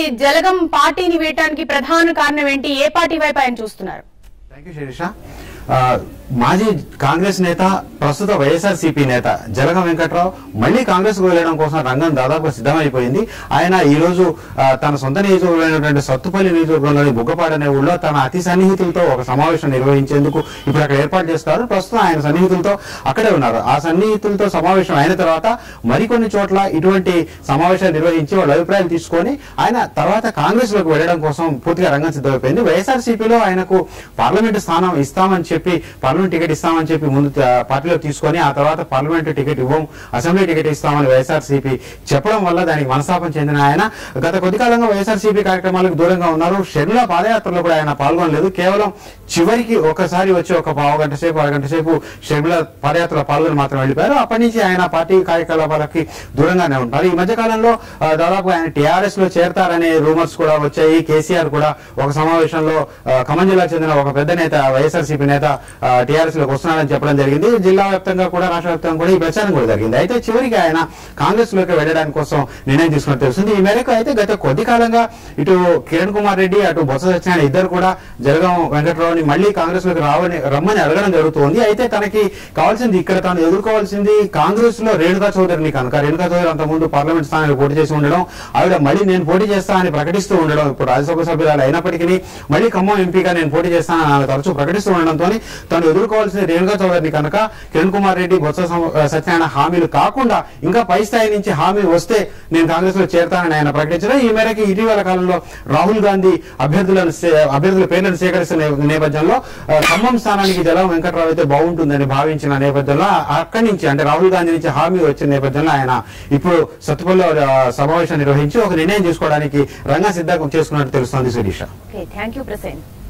జలగం పార్టీని వేయటానికి ప్రధాన కారణం ఏంటి ఏ పార్టీ వైపు ఆయన చూస్తున్నారు థ్యాంక్ యూ శిరీష ఆ, మాజీ కాంగ్రెస్ నేత ప్రస్తుత వైఎస్ఆర్ సిపి నేత జలగం వెంకట్రావు మళ్ళీ కాంగ్రెస్ కు వెళ్ళడం కోసం రంగం దాదాపు సిద్ధమైపోయింది ఆయన ఈ రోజు ఆ, తన సొంత నియోజకవర్గమైనటువంటి సత్తుపల్లి నియోజకవర్గంలోని బుగ్గపాడు అనే ఊళ్ళో తన అతి సన్నిహితులతో ఒక సమావేశం నిర్వహించేందుకు ఇప్పుడు అక్కడ ఏర్పాటు చేస్తారు ప్రస్తుతం ఆయన సన్నిహితులతో అక్కడే ఉన్నారు ఆ సన్నిహితులతో సమావేశం అయిన తర్వాత మరికొన్ని చోట్ల ఇటువంటి సమావేశాలు నిర్వహించి వాళ్ళ అభిప్రాయాలు తీసుకొని ఆయన తర్వాత కాంగ్రెస్ లోకి వెళ్ళడం కోసం పూర్తిగా రంగం సిద్ధమైపోయింది వైఎస్ఆర్ సిపిలో ఆయనకు పార్లమెంట్ స్థానం ఇస్తామని చెప్పి పార్లమెంట్ టికెట్ ఇస్తామని చెప్పి ముందు త- పార్టీలో తీసుకొని ఆ తర్వాత పార్లమెంట్ టికెట్ ఇవ్వం అసెంబ్లీ టికెట్ ఇస్తామని వైఎస్ఆర్ సిపి చెప్పడం వల్ల దానికి మనస్తాపం చెందిన ఆయన గత కొద్ది కాలంగా వైఎస్ఆర్ సిపి కార్యక్రమాలకు దూరంగా ఉన్నారు షెడ్ల పాదయాత్రలో కూడా ఆయన పాల్గొనలేదు కేవలం చివరికి ఒకసారి వచ్చి ఒక పావు గంట సేపు అరగంట సేపు షెడ్ల పాదయాత్రలో పాల్గొని మాత్రం వెళ్ళిపోయారు అప్పటి నుంచి ఆయన పార్టీ కార్యకలాపాలకి దూరంగానే ఉంటారు ఈ మధ్య కాలంలో ఆ, దాదాపు ఆయన టీఆర్ఎస్ లో చేరతారనే రూమర్స్ కూడా వచ్చాయి కేసీఆర్ కూడా ఒక సమావేశంలో ఆ, ఖమ్మం జిల్లాకు చెందిన ఒక పెద్ద నేత వైఎస్ఆర్సీపీ నేత టీఆర్ఎస్ లోకి వస్తున్నాడని చెప్పడం జరిగింది జిల్లా వ్యాప్తంగా కూడా రాష్ట్ర వ్యాప్తంగా కూడా ఈ ప్రచారం కూడా జరిగింది అయితే చివరికి ఆయన కాంగ్రెస్ లోకి వెళ్ళడానికి కోసం నిర్ణయం తీసుకున్నట్టు తెలుస్తుంది ఈ మేరకు అయితే గత కొద్ది కాలంగా ఇటు కిరణ్ కుమార్ రెడ్డి అటు బొత్స సత్యనారాయణ ఇద్దరు కూడా జలగం వెంకట్రావుని మళ్ళీ కాంగ్రెస్ లోకి రావని రమ్మని అడగడం జరుగుతోంది అయితే తనకి కావాల్సింది ఇక్కడ తాను ఎదుర్కోవాల్సింది కాంగ్రెస్ లో రేణుకా చౌదరిని కనుక రేణుకా చౌదరి అంతకుముందు పార్లమెంట్ స్థానానికి పోటీ చేసి ఉండడం ఆవిడ మళ్ళీ నేను పోటీ చేస్తా అని ప్రకటిస్తూ ఉండడం ఇప్పుడు రాజ్యసభ సభ్యురాలు అయినప్పటికీ మళ్ళీ ఖమ్మం ఎంపీగా నేను పోటీ చేస్తానని ఆమె తరచూ ప్రకటిస్తూ ఉండడంతో తను ఎదుర్కోవాల్సిన రేణుకా చౌదరిని కనుక కిరణ్ కుమార్ రెడ్డి బొత్స సం- సత్యనారాయణ హామీలు కాకుండా ఇంకా పై స్థాయి నుంచి హామీ వస్తే నేను కాంగ్రెస్ లో చేరతానని ఆయన ప్రకటించడం ఈ మేరకు ఇటీవల కాలంలో రాహుల్ గాంధీ అభ్యర్థులను సే- అభ్యర్థుల పేర్లను సేకరిస్తున్న నే- నేపథ్యంలో ఆ, ఖమ్మం స్థానానికి జలం వెంకట్రావు అయితే బాగుంటుందని భావించిన నేపథ్యంలో అక్కడి నుంచి అంటే రాహుల్ గాంధీ నుంచి హామీ వచ్చిన నేపథ్యంలో ఆయన ఇప్పుడు సత్తుపల్లిలో ఆ, సమావేశం నిర్వహించి ఒక నిర్ణయం తీసుకోవడానికి రంగం సిద్ధం చేసుకున్నట్టు తెలుస్తోంది Shirisha okay thank you Prasen